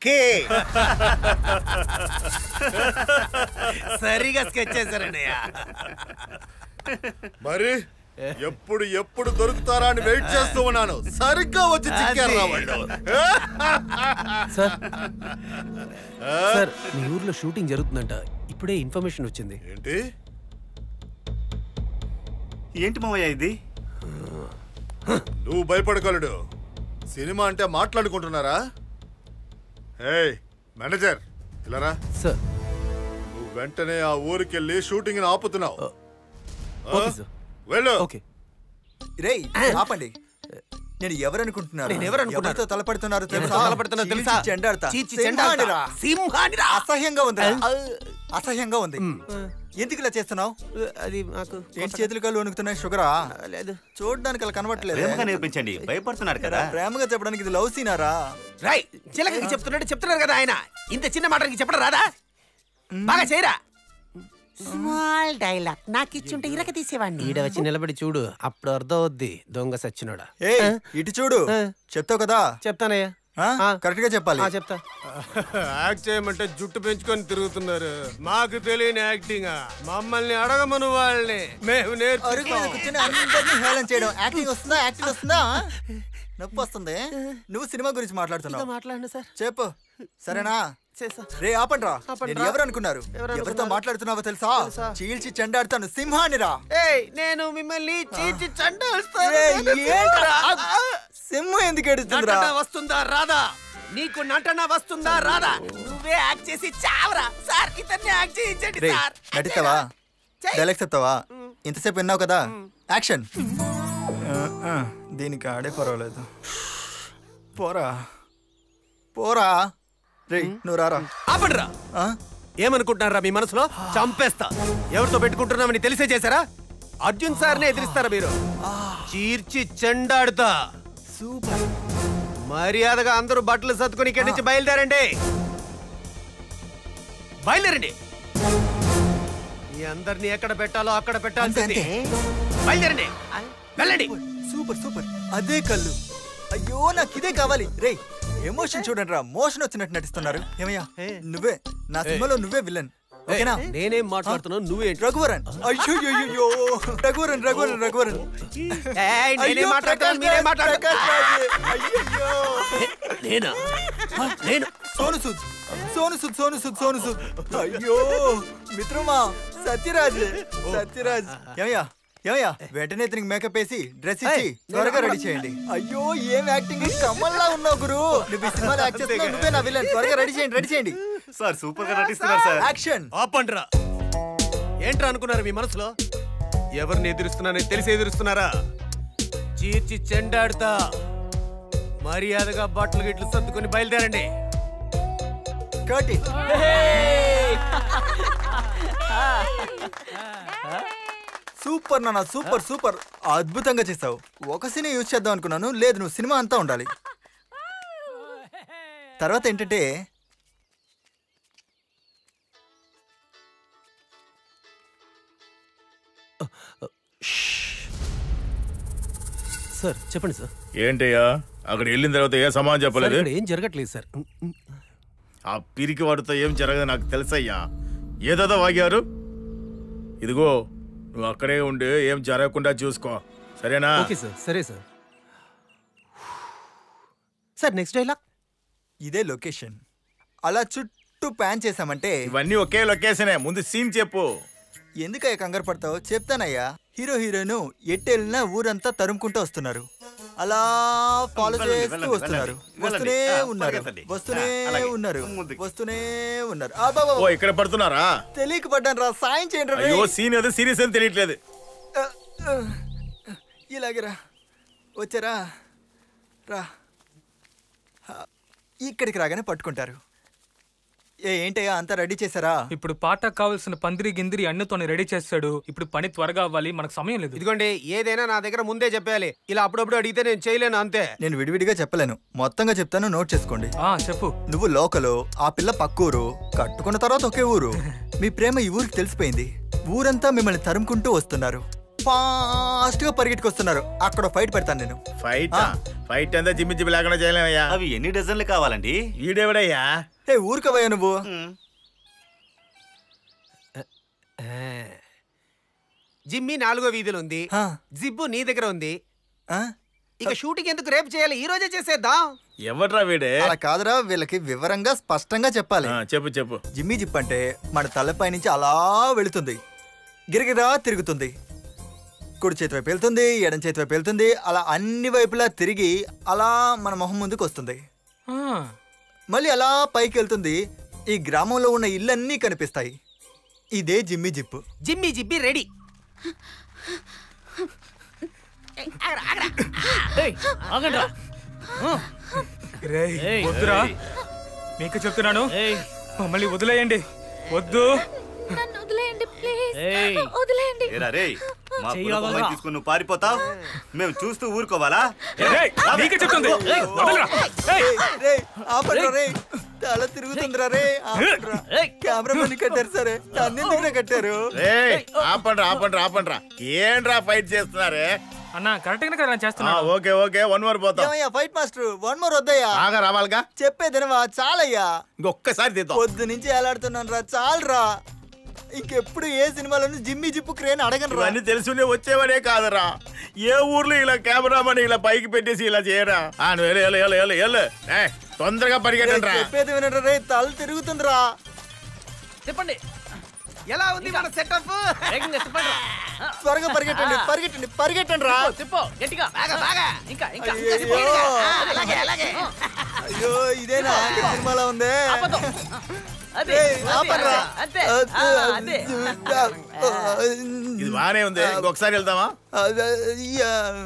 Okay సరిగా sketch చేశారన్నయ్య మరి ఎప్పుడు ఎప్పుడు దొరుకుతారా అని వెయిట్ చేస్తూ ఉన్నాను సరిగ్గా వచ్చి చిక్కారు రా వాళ్ళు సార్ సార్ మీ ఊర్లో షూటింగ్ జరుగుతుందంట ఇప్పుడే ఇన్ఫర్మేషన్ వచ్చింది ఏంటి ఏంటి మావయ్య ఇది నువ్వు భయపడగలడు సినిమా అంటే మాట్లాడుకుంటున్నారా హే మేనేజర్ ఇలారా సార్ నువ్వు వెంటనే ఆ ఊరికెళ్ళి షూటింగ్ ఆపుతున్నావు ఆ? ఓకే సార్ వెళ్ళు ఓకే రేయ్ ఆపండి నేను ఎవరనుకుంటున్నారు నేను ఎవరనుకున్నారు? ఎవరితో తలపడుతున్నారు తెలుసా ఎవరితో తలపడుతున్నారో తెలుసా? చీల్చి చెండాడతా చీల్చి సింహానిరా. చెండాడతా. సింహానిరా. అసహ్యంగా ఉంది అసహ్యంగా ఉంది ఎందుకు ఇలా చేస్తున్నావు అది నాకు ఏంటి చేతులు కాళ్ళు వణుకుతున్నాయి షుగరా లేదు చూడడానికి అలా కనబట్టలేదు ప్రేమగా నేర్పించండి భయపడుతున్నారు కదా ప్రేమగా చెప్పడానికి ఇది లవ్ సీనారా రై చిలకకి చెప్తున్నాడు చెప్తున్నారు కదా ఆయన ఇంత చిన్న మాటకి చెప్పడం రాదా బాగా చేయరా స్మాల్ డైలాగ్ నాకు ఇచ్చుంటే ఇరక తీసేవాడిని ఈడ వచ్చి నిలబడి చూడు అప్పుడు అర్థం అవుద్ది దొంగ సచ్చినోడా ఏ ఇటు చూడు చెప్తావు కదా చెప్తానయ్యా కరెక్ట్ గా చెప్పాలి ఆ, చెప్తా యాక్ట్ చేయమంటే జుట్టు పెంచుకొని తిరుగుతున్నారు మాకు తెలియని యాక్టింగ్ మమ్మల్ని అడగమను వాళ్ళని మేము అరుగు మీద కూర్చొని అందరినీ హేళన చేయడం యాక్టింగ్ వస్తుందా యాక్టింగ్ వస్తుందా నొప్పి వస్తుంది నువ్వు సినిమా గురించి మాట్లాడుతున్నావు మాట్లాడండి సార్ చెప్పు సరేనా రే ఆపండ్రా నేను ఎవరు అనుకున్నారు ఎవరితో మాట్లాడుతున్నావో తెలుసా చీల్చి చెండాడుతాను సింహానిరా ఏయ్ నేను మిమ్మల్ని చీచి ఏయ్, ఏంట్రా? సింహం ఎందుకు ఏడుస్తుందిరా నటన వస్తుందా రాదా నీకు నటన వస్తుందా రాదా నువ్వే యాక్ట్ చేసి చావరా సార్ ఇతన్ని యాక్ట్ చేయించండి రే సార్ నటిస్తావా డైలాగ్ చెప్తావా ఇంతసేపు విన్నావు కదా యాక్షన్ దీనికి ఆడే పర్వాలేదు పోరా పోరా రే నువ్వు రారా ఆపండిరా ఆ? ఏమనుకుంటున్నారా మీ మనసులో చంపేస్తా ఎవరితో పెట్టుకుంటున్నామని తెలిసే చేశారా అర్జున్ సార్నే ఎదిరిస్తారా మీరు చీర్చి చెండాడుతా సూపర్ మర్యాదగా అందరూ బట్టలు సర్దుకొని ఇక్కడి నుంచి బయలుదేరండి బయలుదేరండి మీ అందరినీ ఎక్కడ పెట్టాలో అక్కడ పెట్టాల్సింది బయలుదేరండి వెళ్ళండి సూపర్ సూపర్ అదే కళ్ళు అయ్యో నాకు ఇదే కావాలి రే ఎమోషన్ చూడండి రా మోషన్ వచ్చినట్టు నటిస్తున్నారు ఏమయ్యా నువ్వే నా సినిమాలో నువ్వే విలన్ ఓకేనా నేనేం మాట్లాడుతున్నావు నువ్వేంటి రఘువరన్ అయ్యో అయ్యో రఘువరన్ రఘువరన్ రఘువరన్ ఏయ్, నేనేం అయ్యో, మాట్లాడుతున్నాను, ప్రకాష్ మీరేం రాజ్, మాట్లాడుతున్నారు? ప్రకాష్ రాజ్. అయ్యయ్యో. నేనా నేను సోను సూద్ సోను సూద్ సోను సూద్ సోను సూద్ అయ్యో మిత్రమా సత్యరాజ్ సత్యరాజ్ ఏమయ్యా ఏమయ్యా వెంటనే ఇతనికి మేకప్ వేసి డ్రెస్ ఇచ్చి త్వరగా రెడీ చేయండి అయ్యో ఏం యాక్టింగ్ కమల్లా ఉన్నావు గురు నువ్వు ఈ సినిమాలో యాక్ట్ చేస్తున్నావు నువ్వే నా విలన్ త్వరగా రెడీ చేయండి రెడీ చేయండి సార్ సూపర్ గా నటిస్తున్నారు సార్ యాక్షన్ ఆపండ్రా ఏంట్రా అనుకున్నారు మీ మనసులో ఎవరిని ఎదురుస్తున్నానని తెలిసి ఎదురుస్తున్నారా చీర్చి చెండాడుతా మర్యాదగా బట్టలు గిట్లు సర్దుకొని బయలుదేరండి కటి సూపర్ నాన్న సూపర్ సూపర్ అద్భుతంగా చేసావు ఒక సీనే యూజ్ చేద్దాం అనుకున్నాను లేదు నువ్వు సినిమా అంతా ఉండాలి తర్వాత ఏంటంటే సార్ చెప్పండి సార్ ఏంటయ్యా అక్కడ వెళ్ళిన తర్వాత ఏ సమాధానం సార్, చెప్పలేదు ఇక్కడ ఏం జరగట్లేదు సార్ ఆ పిరికి వాడితో ఏం జరగదు నాకు తెలుసయ్యా ఏదో వాగారు ఇదిగో నువ్వు అక్కడే ఉండి ఏం జరగకుండా చూసుకో సరేనా ఓకే సార్ సరే సార్ సార్ నెక్స్ట్ డైలాగ్ ఇదే లొకేషన్ అలా చుట్టూ ప్యాన్ చేసామంటే ఇవన్నీ ఒకే లొకేషనే ముందు సీన్ చెప్పు ఎందుకయ్యా కంగారు పడతావు చెప్తానయ్యా హీరో హీరోయిన్ ఎట్టెళ్ళినా ఊరంతా తరుముకుంటూ వస్తున్నారు అలా ఫాలో వెళ్ళండి, చేస్తూ వెళ్ళండి, వస్తున్నారు వెళ్ళండి. వస్తూనే ఆ, ఉన్నారు పరిగెత్తండి. వస్తూనే ఆ, అలాగే. ఉన్నారు ముందుకి. వస్తూనే ఉన్నారు అబ్బబ్బబ్బ. ఓ ఇక్కడ పడుతున్నారా తెలియక పడ్డాను రా సాయం చేయండి రా అయ్యో రేయ్. సీన్ ఏదో సీరియస్ అని తెలియట్లేదు ఇలాగే రా వచ్చారా రా హా, ఇక్కడికి రాగానే పట్టుకుంటారు ఏ ఏంటయ్యా అంతా రెడీ చేశారా ఇప్పుడు పాట కావాల్సిన పందిరి గిందిరి అన్నితోని రెడీ చేస్తాడు ఇప్పుడు పని త్వరగా అవ్వాలి మనకు సమయం లేదు ఇదిగోండి ఏదైనా నా దగ్గర ముందే చెప్పాలి ఇలా అప్పుడప్పుడు అడిగితే నేను చేయలేను అంతే నేను విడివిడిగా చెప్పలేను మొత్తంగా చెప్తాను నోట్ చేసుకోండి ఆ చెప్పు నువ్వు లోకలు ఆ పిల్ల పక్కూరు కట్టుకున్న తర్వాత ఒకే ఊరు మీ ప్రేమ ఈ ఊరికి తెలిసిపోయింది ఊరంతా మిమ్మల్ని తరుముకుంటూ వస్తున్నారు ఫాస్ట్ గా పరిగెట్టుకొస్తున్నారు అక్కడ ఫైట్ పెడతాను నేను ఫైట్ ఫైట్ అంతా జిమ్మి జిమ్మి లేకుండా చేయలేమయ్యా అవి ఎన్ని డజన్లు కావాలండి ఈడెవడయ్యా ఏ ఊరుకోవయ్యా నువ్వు జిమ్మి నాలుగో వీధిలో ఉంది ఆ, జిబ్బు నీ దగ్గర ఉంది ఆ? ఇక షూటింగ్ ఎందుకు రేపు చేయాలి ఈ రోజే చేసేద్దాం ఎవడ్రా వీడే అలా కాదురా వీళ్ళకి వివరంగా స్పష్టంగా చెప్పాలి ఆ, చెప్పు చెప్పు జిమ్మి జిప్ అంటే మన తలపై నుంచి అలా వెళుతుంది గిరగిరా తిరుగుతుంది కుడి చేతి వైపు వెళ్తుంది ఎడం చేతి వైపు వెళ్తుంది అలా అన్ని వైపులా తిరిగి అలా మన మొహం ముందుకు వస్తుంది ఆ, మళ్ళీ అలా పైకి వెళ్తుంది ఈ గ్రామంలో ఉన్న ఇళ్ళన్నీ కనిపిస్తాయి ఇదే జిమ్మి జిప్పు జిమ్మి జిబ్బి రెడీ రేయ్, వద్దురా మీకు చెప్తున్నాను మమ్మల్ని వదిలేయండి వద్దు నన్ను వదిలేయండి ప్లీజ్ వదిలేయండి ఏరా రే మా కుటుంబాన్ని తీసుకుని నువ్వు పారిపోతావు మేము చూస్తూ ఊరుకోవాలా రేయ్, నీకే చెప్తుంది వదలరా. ఏయ్, రేయ్, ఆపండ్రా రేయ్. తల తిరుగుతుందిరా రే ఆపండ్రా. కెమెరామెన్ కట్టారు సరే నన్ను ఎందుకురా కట్టారు ఏయ్ ఆపండ్రా ఆపండ్రా ఆపండ్రా ఏంట్రా ఫైట్ చేస్తున్నారే అన్న కరెక్ట్ గా కదా ఆ, చేస్తున్నా ఓకే ఓకే వన్ వర్ పోతాం ఏమయ్యా ఫైట్ మాస్టర్ వన్ మోర్ వద్దయ్యా బాగా రావాలిగా చెప్పేదినవా చాలయ్యా ఇంకొక్కసారి తీద్దాం పొద్దు నుంచి ఎలాడుతున్నాను రా చాలరా ఇంకెప్పుడు ఏ సినిమాలోనూ జిమ్మి జిప్పు క్రేన్ అడగను రా ఇవన్నీ తెలుసునే వచ్చేవాడే కాదురా ఏ ఊర్లో ఇలా కెమెరామని ఇలా పైకి పెట్టేసి ఇలా చేయరా ఆ, నువ్వు వెళ్ళు, వెళ్ళు, వెళ్ళు, వెళ్ళు, వెళ్ళు. ఏయ్, తొందరగా పరిగెట్టండి రా చెప్పేది వినరా రే తల తిరుగుతుందిరా చెప్పండి ఎలా ఉంది మన సెటప్ త్వరగా పరిగెట్టండి పరిగెట్టండి పరిగెట్టండి రా బాగా బాగా ఇంకా ఇంకా అయ్యో. అలాగే అలాగే అయ్యో ఇదేనా ఆఖరి సినిమాలో ఉంది రేయ్, ఆపండ్రా. ఇది బానే ఉంది ఇంకొకసారి వెళ్దామా అదే, అయ్యా.